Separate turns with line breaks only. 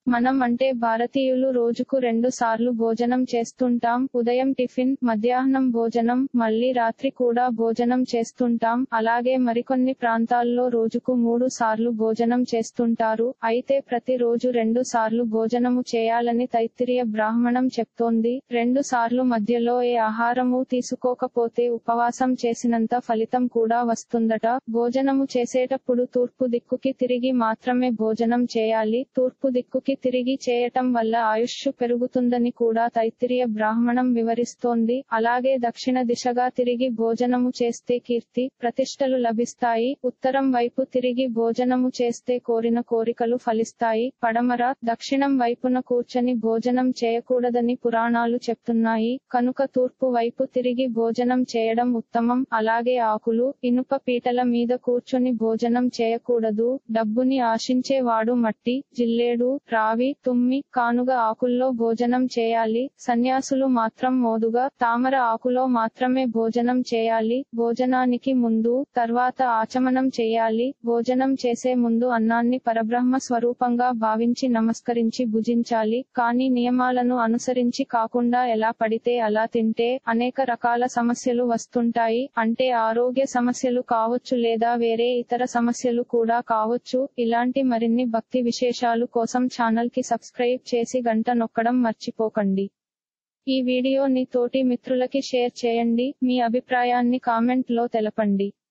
మనం అంటే భారతీయులు రోజుకు రెండు సార్లు భోజనం చేస్తుంటాం ఉదయం టిఫిన్ మధ్యాహ్నం భోజనం మళ్ళీ రాత్రి కూడా భోజనం చేస్తుంటాం అలాగే మరికొన్ని ప్రాంతాల్లో రోజుకు మూడు సార్లు భోజనం చేస్తుంటారు అయితే ప్రతి రోజు రెండు సార్లు భోజనము చేయాలని తైత్తిరీయ బ్రాహ్మణం చెప్తోంది రెండు సార్లు మధ్యలో ఏ ఆహారము తీసుకోకపోతే ఉపవాసం చేసినంత ఫలితం కూడా వస్తుందట భోజనము చేసేటప్పుడు తూర్పు దిక్కుకి తిరిగి మాత్రమే భోజనం చేయాలి తూర్పు దిక్కుకి తిరిగి చేయటం వల్ల ఆయుష్ పెరుగుతుందని కూడా తైత్తిరీయ బ్రాహ్మణం వివరిస్తోంది అలాగే దక్షిణ దిశగా తిరిగి భోజనము చేస్తే కీర్తి ప్రతిష్టలు లభిస్తాయి ఉత్తరం వైపు తిరిగి భోజనము చేస్తే కోరిన కోరికలు ఫలిస్తాయి పడమర దక్షిణం వైపున కూర్చొని భోజనం చేయకూడదని పురాణాలు చెప్తున్నాయి కనుక తూర్పు వైపు తిరిగి భోజనం చేయడం ఉత్తమం అలాగే ఆకులు ఇనుప పీటల మీద కూర్చొని భోజనం చేయకూడదు డబ్బుని ఆశించేవాడు మట్టి జిల్లేడు రావి తుమ్మి కానుగ ఆకుల్లో భోజనం చేయాలి సన్యాసులు మాత్రం మోదుగా తామర ఆకులో మాత్రమే భోజనం చేయాలి భోజనానికి ముందు తర్వాత ఆచమనం చేయాలి భోజనం చేసే ముందు అన్నాన్ని పరబ్రహ్మ స్వరూపంగా భావించి నమస్కరించి భుజించాలి కానీ నియమాలను అనుసరించి కాకుండా ఎలా పడితే అలా తింటే అనేక రకాల సమస్యలు వస్తుంటాయి అంటే ఆరోగ్య సమస్యలు కావచ్చు లేదా వేరే ఇతర సమస్యలు కూడా కావచ్చు ఇలాంటి మరిన్ని భక్తి విశేషాలు కోసం ఛానల్ కి సబ్స్క్రైబ్ చేసి గంట నొక్కడం మర్చిపోకండి ఈ వీడియోని తోటి మిత్రులకి షేర్ చేయండి మీ అభిప్రాయాన్ని కామెంట్ లో తెలపండి